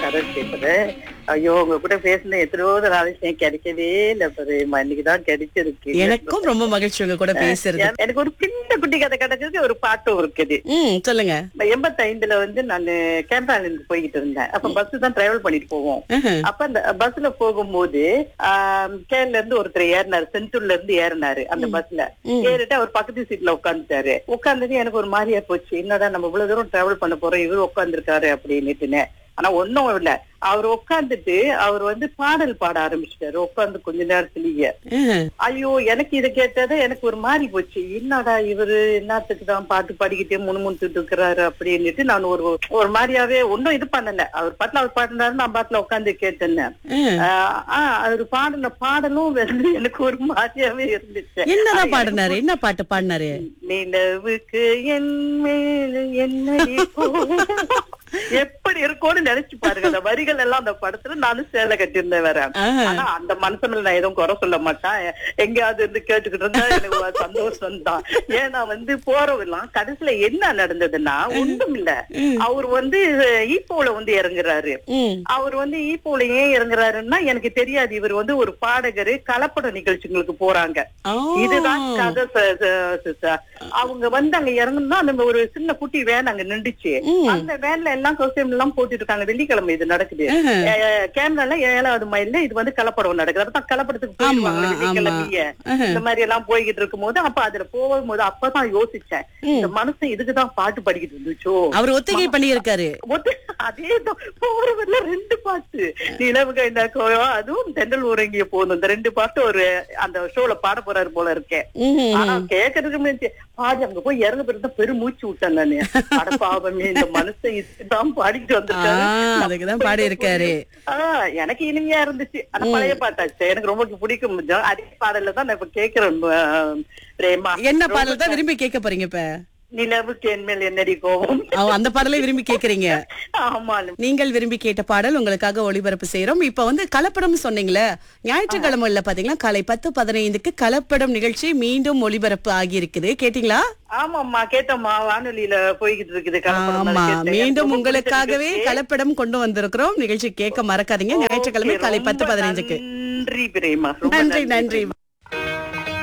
சரண் பேசுறேன் ஐயோ உங்க கூட பேசின எத்தனையோ நாளைக்கு கிடைக்கவே இல்ல பிரேமா இன்னைக்குதான் கிடைச்சிருக்கு எனக்கும் ரொம்ப மகிழ்ச்சி உங்க கூட பேசுறது எ- எனக்கு ஒரு சின்ன குட்டி கதை கிடைச்சது ஒரு பாட்டும் இருக்குது ம் சொல்லுங்க எண்பத்தைந்துல வந்து நான் கேரளால இருந்து போய்கிட்டு இருந்தேன் அப்ப பஸ் தான் டிராவல் பண்ணிட்டு போவோம் ஆஹா. அப்ப அந்த பஸ்ல போகும்போது ஆஹ், கேரள இருந்து ஒருத்தர் ஏறினாரு செந்தூர்ல இருந்து ஏறினாரு அந்த பஸ்ல ஏறிட்டு அவர் பக்கத்து சீட்ல உட்காந்துட்டாரு உட்கார்ந்தது எனக்கு ஒரு மாதிரியா போச்சு என்னடா நம்ம இவ்வளவு தூரம் டிராவல் பண்ண போறோம் இவரு உட்காந்துருக்காரு அப்படின்னுட்டுன்னு ஆனா ஒண்ணும் இல்ல அவர் உட்கார்ந்துட்டு அவர் வந்து பாடல் பாட ஆரம்பிச்சிட்டாரு உட்கார்ந்து கொஞ்ச நேரத்திலேயே ஆஹா. ஐயோ எனக்கு இதை கேட்டது எனக்கு ஒரு மாதிரி போச்சு என்னடா இவரு என்னத்துக்கு தான் பாட்டு பாடிக்கிட்டே முணுமுணுத்துட்டு இருக்கிறாரு அப்படின்னுட்டு நான் ஒரு ஒரு மாதிரியாவே ஒன்னும் இது பண்ணல அவர் பாட்டுல அவர் பாடினாரு நான் பாட்டுல உட்காந்து கேட்டேன்னு ஆ. ஆஹ் ஆஹ் அவர் பாடின பாடலும் வந்து எனக்கு ஒரு மாதிரியாவே இருந்துச்சு என்னதான் பாடினாரு என்ன பாட்டு பாடினாரு நிலவுக்கு என் மேல் என்னை போ- எப்படி இருக்கும்னு நினைச்சு பாருங்க அந்த வரிகள் எல்லாம் அந்த படத்துல நானும் சேலை கட்டியிருந்தேன் வேற ஆஹா. ஆனா அந்த மனுஷன்ல நான் எதுவும் குறை சொல்ல மாட்டேன் எங்கேயாவது இருந்து கேட்டுக்கிட்டு இருந்தா எனக்கு ஒரு சந்தோஷம் தான் ஏன்னா வந்து போறவெல்லாம் கடைசியில என்ன நடந்ததுன்னா ஒண்ணும் இல்ல அவர் வந்து ஈப்போல வந்து இறங்குறாரு ம் அவர் வந்து ஈப்போல ஏன் இறங்குறாருன்னா எனக்கு தெரியாது இவர் வந்து ஒரு பாடகரு கலப்பட நிகழ்ச்சிகளுக்கு போறாங்க ஆ. இதுதான் கதை ச- ச- சிஸ்டர். அவங்க வந்து அங்க இறங்கணும்னா அந்த ஒரு சின்ன குட்டி வேன் அங்க நின்றுச்சு அந்த வேன்ல எல்லாம் கோஸ்டியூம் எல்லாம் போட்டுட்டு இருக்காங்க வெள்ளிக்கிழமை இது நடக்குது ஆஹா. கேமரால ஏழாவது மைல்ல இது வந்து கலப்படம் நடக்குது அதான் கலப்படத்துக்கு போயிருவாங்க ஆமா, வெள்ளிக்கிழமையே ஆஹா. இந்த மாதிரி எல்லாம் போய்கிட்டு இருக்கும் போது அப்ப அதுல போகும்போது அப்பதான் யோசிச்சேன் இந்த மனுஷன் இதுக்குதான் பாட்டு படிக்கிட்டு இருந்துச்சோ அவர் ஒத்திகை பண்ணியிருக்காரு ஒத்து- அதேதான் போறவர்ல ரெண்டு பாட்டு நிலவு கைண்டா கோயோ அதுவும் தெண்டல் ஊரங்கிய போகணும் இந்த ரெண்டு பாட்டு ஒரு அந்த ஷோல பாட போறாரு போல இருக்கேன் ம்ஹும். ஆனா கேக்குறதுக்கு முன்னாடி பாடி அங்க போய் இறங்க பிறகு பெரும் மூச்சு விட்டேன் நானு அட பாவமே இந்த மனுஷன் இதுதான் பாடிட்டு ஆ, வந்திருக்காரு அதுக்குதான் பாடி இருக்காரு ஆஹ் எனக்கு இனிமையா இருந்துச்சு ஆனா பழைய பாட்டாச்சு எனக்கு ரொம்ப பிடிக்கும் கொஞ்சம் அதே பாடல்ல தான் நான் இப்ப கேக்குறேன் ஆஹ், பிரேமா என்ன பாடல் தான் விரும்பி கேட்க போறீங்க இப்ப நிலவுக்கு என்மேல் என்னடி கோபம் ஓ, அந்த பாடலை விரும்பி கேக்குறீங்க ஆமா நீங்கள் விரும்பி கேட்ட பாடல் உங்களுக்காக ஒளிபரப்பு செய்யறோம் இப்ப வந்து கலப்படம் சொன்னீங்களே ஞாயிற்றுக்கிழமை இல்ல பாத்தீங்களா காலை பத்து பதினைந்துக்கு கலப்படம் நிகழ்ச்சி மீண்டும் ஒளிபரப்பு ஆகி இருக்குது கேட்டீங்களா ஆமாம்மா கேட்டோம்மா வானொலியில போய்கிட்டு இருக்குது கலப்படம் ஆமா நான் கேட்டேன். மீண்டும் ரொம்ப உங்களுக்காகவே பிடிச்சிருக்கு. கலப்படம் கொண்டு வந்திருக்கிறோம் நிகழ்ச்சி கேட்க மறக்காதீங்க ஞாயிற்றுக்கிழமை காலை பத்து ரொம்ப பதினைஞ்சுக்கு நன்றி பிரேமா ரொம்ப நன்றி நன்றி